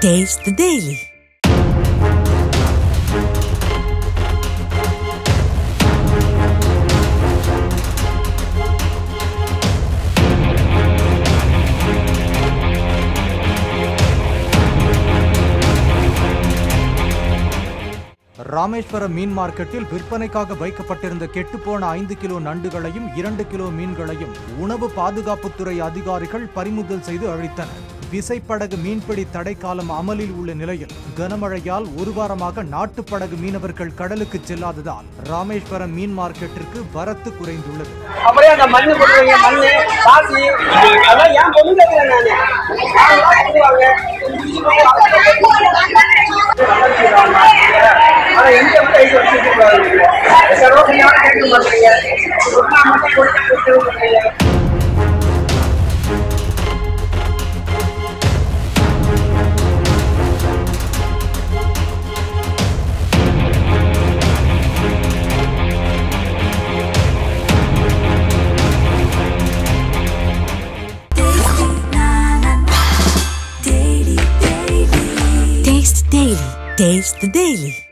Taste the Daily. Rameswaram மீன் மார்க்கெட்டில் விற்பனைக்காக வைக்கப்பட்டிருந்த கெட்டுப்போன ஐந்து கிலோ நண்டுகளையும் இரண்டு கிலோ மீன்களையும் உணவு பாதுகாப்புத்துறை அதிகாரிகள் பறிமுதல் செய்து அழித்தனர் விசைப்படகு மீன்பிடி தடை காலம் அமலில் உள்ள நிலையில் கனமழையால் ஒரு வாரமாக நாட்டுப்படகு மீனவர்கள் கடலுக்கு செல்லாததால் ராமேஸ்வரம் மீன் மார்க்கெட்டிற்கு வரத்து குறைந்துள்ளது அப்படியே அந்த மண்ணு போடுவீங்க மண்ணு பாசி அதெல்லாம் ஏன் பொண்ணு கேட்கிறேன் நானு ஆனா எங்க வந்து ஐந்து வச்சுட்டு சர்வசையான கேட்க மாட்டீங்க சொன்னா மட்டும் கொடுத்து கொடுத்து மாட்டீங்க Taste the Daily. Taste the Daily.